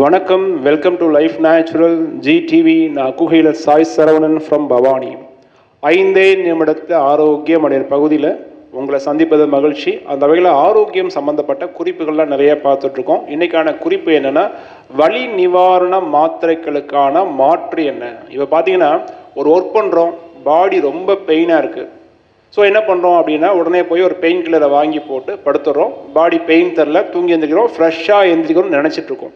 வணக்கம் welcome to life natural G TV நான் குகையில் சாய் சரவணன் ஃப்ரம் பவானி ஐந்தே நிமிடத்தில் ஆரோக்கியம் அப்படிங்கிற பகுதியில் உங்களை சந்திப்பது மகிழ்ச்சி அந்த வகையில் ஆரோக்கியம் சம்பந்தப்பட்ட குறிப்புகள்லாம் நிறைய பார்த்துட்ருக்கோம் இன்னைக்கான குறிப்பு என்னென்னா வலி நிவாரண மாத்திரைகளுக்கான மாற்று என்ன இப்போ பார்த்தீங்கன்னா ஒரு ஒர்க் பண்ணுறோம் பாடி ரொம்ப பெயினாக இருக்குது ஸோ என்ன பண்ணுறோம் அப்படின்னா உடனே போய் ஒரு பெயின் கில்லரை வாங்கி போட்டு படுத்துடுறோம் பாடி பெயின் தெரில தூங்கி எந்திரிக்கிறோம் ஃப்ரெஷ்ஷாக எந்திரிக்கிறோம்னு நினச்சிட்டு இருக்கோம்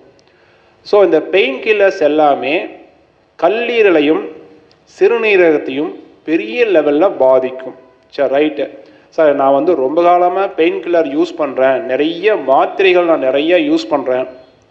ஸோ இந்த பெயின் கில்லர்ஸ் எல்லாமே கல்லீரலையும் சிறுநீரகத்தையும் பெரிய லெவலில் பாதிக்கும் சரி ரைட்டு சார் நான் வந்து ரொம்ப காலமாக பெயின் கில்லர் யூஸ் பண்ணுறேன் நிறைய மாத்திரைகள் நான் நிறைய யூஸ் பண்ணுறேன்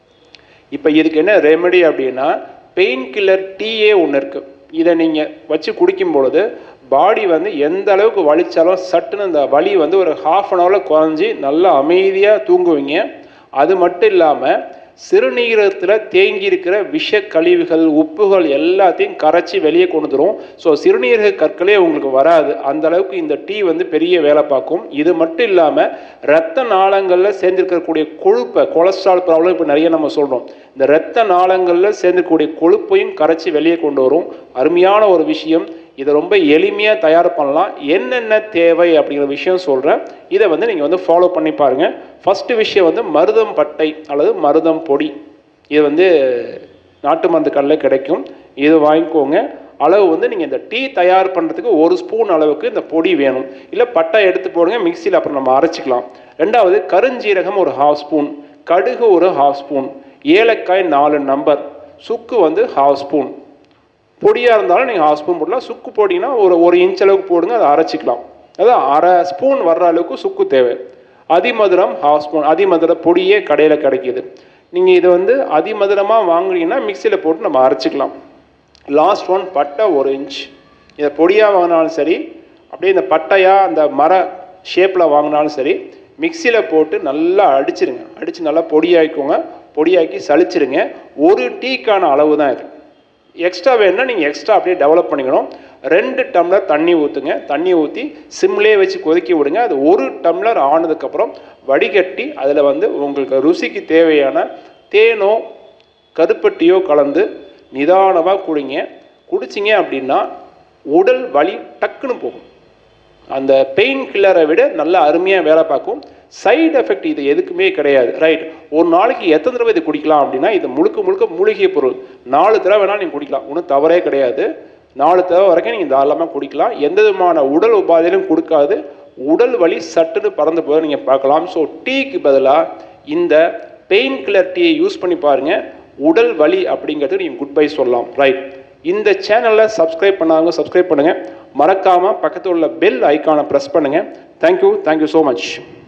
இப்போ இதுக்கு என்ன ரெமெடி அப்படின்னா பெயின் கில்லர் டீயே ஒன்று இருக்குது இதை நீங்கள் வச்சு குடிக்கும் பொழுது பாடி வந்து எந்த அளவுக்கு வலிச்சாலும் சட்டுன்னு அந்த வலி வந்து ஒரு ஹாஃப் அன் ஹவரில் குறைஞ்சி நல்லா அமைதியாக தூங்குவீங்க அது மட்டும் இல்லாமல் சிறுநீரகத்தில் தேங்கி இருக்கிற விஷ கழிவுகள் உப்புகள் எல்லாத்தையும் கரைச்சி வெளியே கொண்டு வந்துடும் ஸோ சிறுநீரக கற்களே உங்களுக்கு வராது அந்த அளவுக்கு இந்த டீ வந்து பெரிய வேலை பார்க்கும் இது மட்டும் இல்லாமல் இரத்த நாளங்களில் சேர்ந்திருக்கக்கூடிய கொழுப்பை கொலஸ்ட்ரால் ப்ராப்ளம் இப்போ நிறைய நம்ம சொல்கிறோம் இந்த இரத்த நாளங்களில் சேர்ந்திருக்கக்கூடிய கொழுப்பையும் கரைச்சி வெளியே கொண்டு வரும் அருமையான ஒரு விஷயம் இதை ரொம்ப எளிமையாக தயார் பண்ணலாம் என்னென்ன தேவை அப்படிங்கிற விஷயம் சொல்கிறேன் இதை வந்து நீங்கள் வந்து ஃபாலோ பண்ணி பாருங்கள் ஃபஸ்ட்டு விஷயம் வந்து மருதம் பட்டை அல்லது மருதம் பொடி இது வந்து நாட்டு மருந்து கடையில் கிடைக்கும் இது வாங்கிக்கோங்க அளவு வந்து நீங்கள் இந்த டீ தயார் பண்ணுறதுக்கு ஒரு ஸ்பூன் அளவுக்கு இந்த பொடி வேணும் இல்லை பட்டை எடுத்து போடுங்க மிக்சியில் அப்புறம் நம்ம அரைச்சிக்கலாம் ரெண்டாவது கருஞ்சீரகம் ஒரு ஹாஃப் ஸ்பூன் கடுகு ஒரு ஹாஃப் ஸ்பூன் ஏலக்காய் நாலு நம்பர் சுக்கு வந்து ஹாஃப் ஸ்பூன் பொடியாக இருந்தாலும் நீங்கள் ஹாஃப் ஸ்பூன் போடலாம் சுக்கு போட்டிங்கன்னா ஒரு ஒரு இன்ச் அளவுக்கு போடுங்க அதை அரைச்சிக்கலாம் அதாவது அரை ஸ்பூன் வர்ற அளவுக்கு சுக்கு தேவை அதிமதுரம் ஹாஃப் ஸ்பூன் அதிமதுர பொடியே கடையில் கிடைக்கிது நீங்கள் இதை வந்து அதிமதுரமாக வாங்குறீங்கன்னா மிக்சியில் போட்டு நம்ம அரைச்சிக்கலாம் லாஸ்ட் ஒன் பட்டை ஒரு இன்ச் இதை பொடியாக வாங்கினாலும் சரி அப்படியே இந்த பட்டையாக அந்த மர ஷேப்பில் வாங்கினாலும் சரி மிக்சியில் போட்டு நல்லா அடிச்சிருங்க அடித்து நல்லா பொடியாக்கிக்கோங்க பொடியாக்கி சளிச்சிருங்க ஒரு டீக்கான அளவு தான் இது எக்ஸ்ட்ரா வேணும்னா நீங்கள் எக்ஸ்ட்ரா அப்படியே டெவலப் பண்ணிக்கணும் ரெண்டு டம்ளர் தண்ணி ஊற்றுங்க தண்ணி ஊற்றி சிம்லேயே வச்சு கொதிக்க விடுங்க அது ஒரு டம்ளர் ஆனதுக்கப்புறம் வடிகட்டி அதில் வந்து உங்களுக்கு ருசிக்கு தேவையான தேனோ கருப்பட்டியோ கலந்து நிதானமாக குடிங்க குடிச்சிங்க அப்படின்னா உடல் வலி டக்குன்னு போகும் அந்த பெயின் கில்லரை விட நல்ல அருமையாக வேலை பார்க்கும் சைடு எஃபெக்ட் இது எதுக்குமே கிடையாது ரைட் ஒரு நாளைக்கு எத்தனை தடவை இது குடிக்கலாம் அப்படின்னா இது முழுக்க முழுக்க மூலிகை பொருள் நாலு தடவை வேணால் நீங்கள் குடிக்கலாம் ஒன்றும் தவறே கிடையாது நாலு தடவை வரைக்கும் நீங்கள் தாராளமாக குடிக்கலாம் எந்த விதமான உடல் உபாதையிலும் கொடுக்காது உடல் வலி சட்டுன்னு பறந்து போய் நீங்கள் பார்க்கலாம் ஸோ டீக்கு பதிலாக இந்த பெயின் கில்லர் டீயை யூஸ் பண்ணி பாருங்கள் உடல் வலி அப்படிங்கிறதுக்கு நீங்கள் குட் பை சொல்லலாம் ரைட் இந்த சேனலை சப்ஸ்கிரைப் பண்ணாங்க சப்ஸ்கிரைப் பண்ணுங்கள் மறக்காமல் பக்கத்தில் உள்ள பெல் ஐக்கானை ப்ரெஸ் பண்ணுங்கள் தேங்க்யூ தேங்க்யூ ஸோ மச்